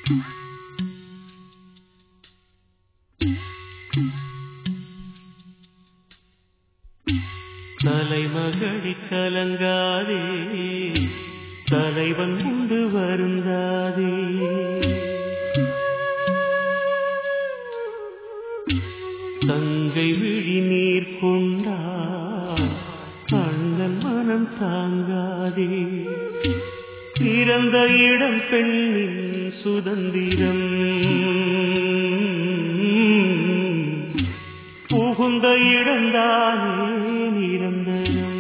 தலைமகளி கலங்காதே தலைவன் உண்டு வருந்தாதே தங்கை விழி நீர் கொண்டார் அண்ணன் மனம் தாங்காதே பிறந்த இடம் பெண்ணின் சுதந்திரம் புகுந்த இடம்தானே நிரந்தரம்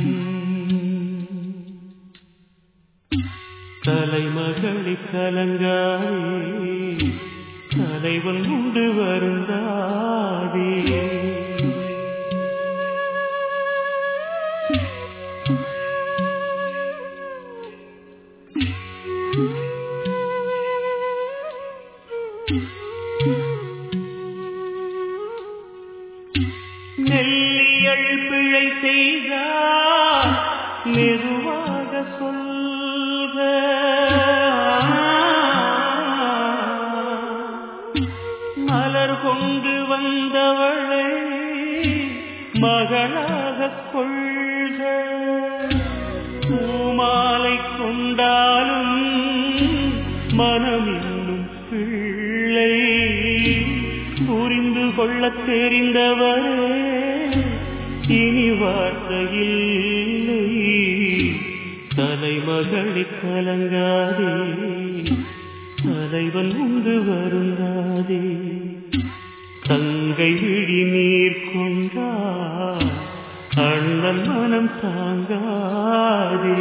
தலைமகளி கலங்காதே தலைவன் உண்டு வருந்தாதே நெல்லியல் பிழை செய்தார் மெதுவாக சொல்க மலர் கொண்டு வந்தவளை மகளாக கொள்க பூமாலை கொண்டாலும் மனம் இன்னும் பிள்ளை புரிந்து கொள்ளத் தெரிந்தவரே இனி வார்த்தையில்லை தலைமகளி கலங்காதே தலைவன் உண்டு வருந்தாதே தங்கை விழி நீர் கொண்டார் அண்ணன் மனம் தாங்காதே